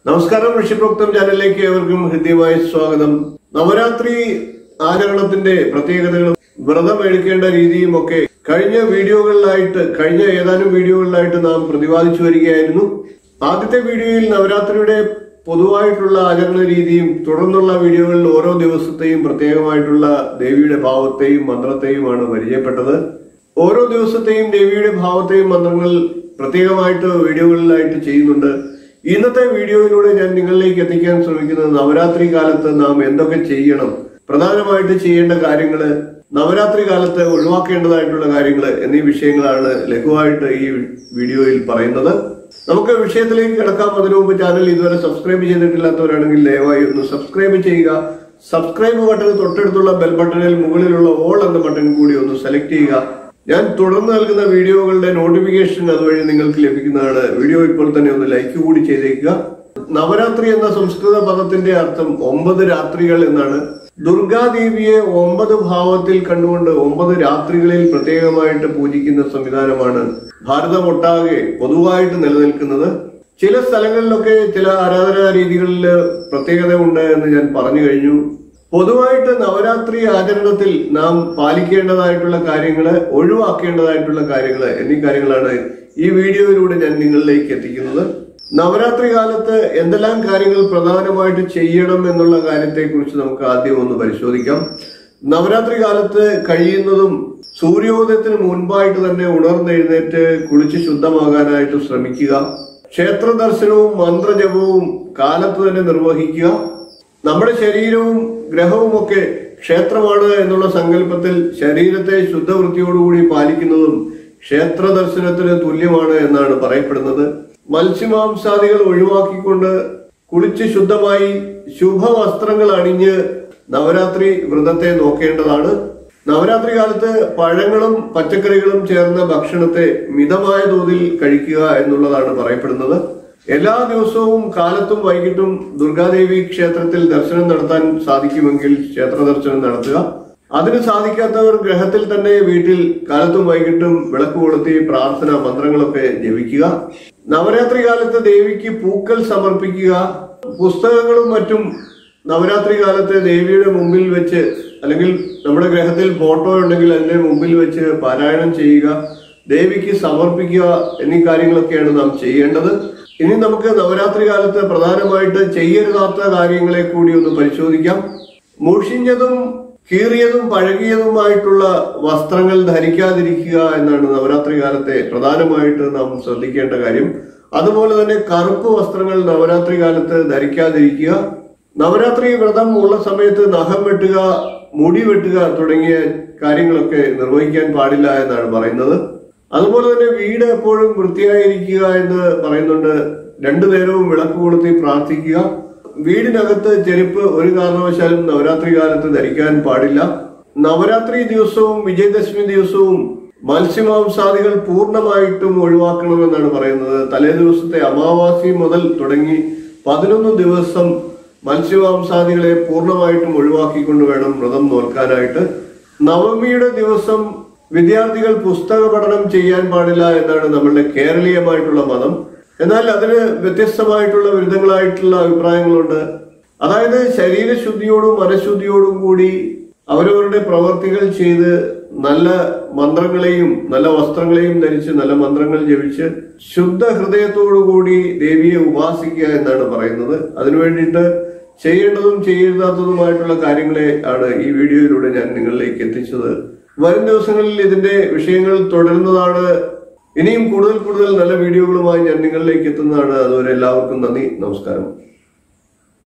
നമസ്കാരം ഋഷിപ്രോക്തം ചാനലിലേക്ക് ഏവർക്കും ഹൃദ്യമായ സ്വാഗതം നവരാത്രി ആചരണത്തിന്റെ പ്രത്യേകതകളും വ്രതം എടുക്കേണ്ട രീതിയും ഒക്കെ കഴിഞ്ഞ വീഡിയോകളിലായിട്ട് കഴിഞ്ഞ ഏതാനും വീഡിയോകളിലായിട്ട് നാം പ്രതിപാദിച്ചു വരികയായിരുന്നു ആദ്യത്തെ വീഡിയോയിൽ നവരാത്രിയുടെ പൊതുവായിട്ടുള്ള ആചരണ രീതിയും തുടർന്നുള്ള വീഡിയോകളിൽ ഓരോ ദിവസത്തെയും പ്രത്യേകമായിട്ടുള്ള ദേവിയുടെ ഭാവത്തെയും മന്ത്രത്തെയുമാണ് പരിചയപ്പെട്ടത് ഓരോ ദിവസത്തെയും ദേവിയുടെ ഭാവത്തെയും മന്ത്രങ്ങൾ പ്രത്യേകമായിട്ട് വീഡിയോകളിലായിട്ട് ചെയ്യുന്നുണ്ട് ഇന്നത്തെ വീഡിയോയിലൂടെ ഞാൻ നിങ്ങളിലേക്ക് എത്തിക്കാൻ ശ്രമിക്കുന്നത് നവരാത്രി കാലത്ത് നാം എന്തൊക്കെ ചെയ്യണം പ്രധാനമായിട്ട് ചെയ്യേണ്ട കാര്യങ്ങള് നവരാത്രി കാലത്ത് ഒഴിവാക്കേണ്ടതായിട്ടുള്ള കാര്യങ്ങൾ എന്നീ വിഷയങ്ങളാണ് ലഘുവായിട്ട് ഈ വീഡിയോയിൽ പറയുന്നത് നമുക്ക് വിഷയത്തിലേക്ക് കിടക്കാം അതിനു മുമ്പ് ചാനൽ ഇതുവരെ സബ്സ്ക്രൈബ് ചെയ്തിട്ടില്ലാത്തവരാണെങ്കിൽ ദയവായി ഒന്ന് സബ്സ്ക്രൈബ് ചെയ്യുക സബ്സ്ക്രൈബ് ബട്ടൺ തൊട്ടടുത്തുള്ള ബെൽ ബട്ടണിൽ മുകളിലുള്ള ഓൾ എന്ന ബട്ടൺ കൂടി ഒന്ന് സെലക്ട് ചെയ്യുക ഞാൻ തുടർന്ന് നൽകുന്ന വീഡിയോകളുടെ നോട്ടിഫിക്കേഷൻ അതുവഴി നിങ്ങൾക്ക് ലഭിക്കുന്നതാണ് വീഡിയോ ഇപ്പോൾ തന്നെ ഒന്ന് ലൈക്ക് കൂടി ചെയ്തേക്കുക നവരാത്രി എന്ന സംസ്കൃത പദത്തിന്റെ അർത്ഥം ഒമ്പത് രാത്രികൾ എന്നാണ് ദുർഗാദേവിയെ ഒമ്പത് ഭാവത്തിൽ കണ്ടുകൊണ്ട് ഒമ്പത് രാത്രികളിൽ പ്രത്യേകമായിട്ട് പൂജിക്കുന്ന സംവിധാനമാണ് ഭാരതമൊട്ടാകെ പൊതുവായിട്ട് നിലനിൽക്കുന്നത് ചില സ്ഥലങ്ങളിലൊക്കെ ചില ആരാധനാ രീതികളിൽ പ്രത്യേകത ഉണ്ട് എന്ന് ഞാൻ പറഞ്ഞു കഴിഞ്ഞു പൊതുവായിട്ട് നവരാത്രി ആചരണത്തിൽ നാം പാലിക്കേണ്ടതായിട്ടുള്ള കാര്യങ്ങള് ഒഴിവാക്കേണ്ടതായിട്ടുള്ള കാര്യങ്ങള് എന്നീ കാര്യങ്ങളാണ് ഈ വീഡിയോയിലൂടെ ഞാൻ നിങ്ങളിലേക്ക് എത്തിക്കുന്നത് നവരാത്രി കാലത്ത് എന്തെല്ലാം കാര്യങ്ങൾ പ്രധാനമായിട്ട് ചെയ്യണം എന്നുള്ള കാര്യത്തെ കുറിച്ച് നമുക്ക് ആദ്യം ഒന്ന് പരിശോധിക്കാം നവരാത്രി കാലത്ത് കഴിയുന്നതും സൂര്യോദയത്തിന് മുൻപായിട്ട് തന്നെ ഉണർന്നെഴുന്നേറ്റ് കുളിച്ച് ശുദ്ധമാകാനായിട്ട് ശ്രമിക്കുക ക്ഷേത്ര ദർശനവും മന്ത്രജപവും കാലത്ത് തന്നെ നിർവഹിക്കുക നമ്മുടെ ശരീരവും ഗ്രഹവും ഒക്കെ ക്ഷേത്രമാണ് എന്നുള്ള സങ്കല്പത്തിൽ ശരീരത്തെ ശുദ്ധവൃത്തിയോടുകൂടി പാലിക്കുന്നതും ക്ഷേത്ര ദർശനത്തിന് തുല്യമാണ് എന്നാണ് പറയപ്പെടുന്നത് മത്സ്യമാംസാദികൾ ഒഴിവാക്കിക്കൊണ്ട് കുളിച്ച് ശുദ്ധമായി ശുഭവസ്ത്രങ്ങൾ അണിഞ്ഞ് നവരാത്രി വ്രതത്തെ നോക്കേണ്ടതാണ് നവരാത്രി കാലത്ത് പഴങ്ങളും പച്ചക്കറികളും ചേർന്ന ഭക്ഷണത്തെ മിതമായ തോതിൽ കഴിക്കുക എന്നുള്ളതാണ് പറയപ്പെടുന്നത് എല്ലാ ദിവസവും കാലത്തും വൈകിട്ടും ദുർഗാദേവി ക്ഷേത്രത്തിൽ ദർശനം നടത്താൻ സാധിക്കുമെങ്കിൽ ക്ഷേത്ര ദർശനം നടത്തുക അതിന് സാധിക്കാത്തവർ ഗ്രഹത്തിൽ തന്നെ വീട്ടിൽ കാലത്തും വൈകിട്ടും വിളക്ക് കൊളുത്തി പ്രാർത്ഥന മന്ത്രങ്ങളൊക്കെ ജപിക്കുക നവരാത്രി കാലത്ത് ദേവിക്ക് പൂക്കൾ സമർപ്പിക്കുക പുസ്തകങ്ങളും മറ്റും നവരാത്രി കാലത്ത് ദേവിയുടെ മുമ്പിൽ വെച്ച് അല്ലെങ്കിൽ നമ്മുടെ ഗ്രഹത്തിൽ ഫോട്ടോ ഉണ്ടെങ്കിൽ അതിന്റെ മുമ്പിൽ വെച്ച് പാരായണം ചെയ്യുക ദേവിക്ക് സമർപ്പിക്കുക എന്നീ കാര്യങ്ങളൊക്കെയാണ് നാം ചെയ്യേണ്ടത് ഇനി നമുക്ക് നവരാത്രി കാലത്ത് പ്രധാനമായിട്ട് ചെയ്യരുതാത്ത കാര്യങ്ങളെ കൂടി ഒന്ന് പരിശോധിക്കാം മുഷിഞ്ഞതും കീറിയതും പഴകിയതുമായിട്ടുള്ള വസ്ത്രങ്ങൾ ധരിക്കാതിരിക്കുക എന്നാണ് നവരാത്രി കാലത്തെ പ്രധാനമായിട്ട് നാം ശ്രദ്ധിക്കേണ്ട കാര്യം അതുപോലെ തന്നെ കറുപ്പ് വസ്ത്രങ്ങൾ നവരാത്രി കാലത്ത് ധരിക്കാതിരിക്കുക നവരാത്രി വ്രതം ഉള്ള സമയത്ത് നഖം വെട്ടുക മുടി വെട്ടുക തുടങ്ങിയ കാര്യങ്ങളൊക്കെ നിർവഹിക്കാൻ പാടില്ല എന്നാണ് പറയുന്നത് അതുപോലെ തന്നെ വീട് എപ്പോഴും വൃത്തിയായിരിക്കുക എന്ന് പറയുന്നുണ്ട് രണ്ടു നേരവും വിളക്ക് കൊളുത്തി പ്രാർത്ഥിക്കുക വീടിനകത്ത് ചെരുപ്പ് ഒരു കാരണവശാലും നവരാത്രി കാലത്ത് ധരിക്കാൻ പാടില്ല നവരാത്രി ദിവസവും വിജയദശമി ദിവസവും മത്സ്യമാംസാദികൾ പൂർണ്ണമായിട്ടും ഒഴിവാക്കണമെന്നാണ് പറയുന്നത് തലേ ദിവസത്തെ അമാവാസി മുതൽ തുടങ്ങി പതിനൊന്ന് ദിവസം മത്സ്യമാംസാദികളെ പൂർണ്ണമായിട്ടും ഒഴിവാക്കിക്കൊണ്ട് വേണം വ്രതം നോൽക്കാനായിട്ട് നവമിയുടെ ദിവസം വിദ്യാർത്ഥികൾ പുസ്തക പഠനം ചെയ്യാൻ പാടില്ല എന്നാണ് നമ്മളുടെ കേരളീയമായിട്ടുള്ള മതം എന്നാൽ അതിന് വ്യത്യസ്തമായിട്ടുള്ള വിരുദ്ധങ്ങളായിട്ടുള്ള അഭിപ്രായങ്ങളുണ്ട് അതായത് ശരീരശുദ്ധിയോടും മനഃശുദ്ധിയോടും കൂടി അവരവരുടെ പ്രവർത്തികൾ ചെയ്ത് നല്ല മന്ത്രങ്ങളെയും നല്ല വസ്ത്രങ്ങളെയും ധരിച്ച് നല്ല മന്ത്രങ്ങൾ ജപിച്ച് ശുദ്ധ ഹൃദയത്തോടുകൂടി ദേവിയെ ഉപാസിക്കുക എന്നാണ് പറയുന്നത് അതിനു വേണ്ടിയിട്ട് ചെയ്യേണ്ടതും ചെയ്യരുതാത്തതുമായിട്ടുള്ള കാര്യങ്ങളെ ആണ് ഈ വീഡിയോയിലൂടെ ഞാൻ നിങ്ങളിലേക്ക് എത്തിച്ചത് വരും ദിവസങ്ങളിൽ ഇതിന്റെ വിഷയങ്ങൾ തുടരുന്നതാണ് ഇനിയും കൂടുതൽ കൂടുതൽ നല്ല വീഡിയോകളുമായി ഞാൻ നിങ്ങളിലേക്ക് എത്തുന്നതാണ് അതുവരെ എല്ലാവർക്കും നന്ദി നമസ്കാരം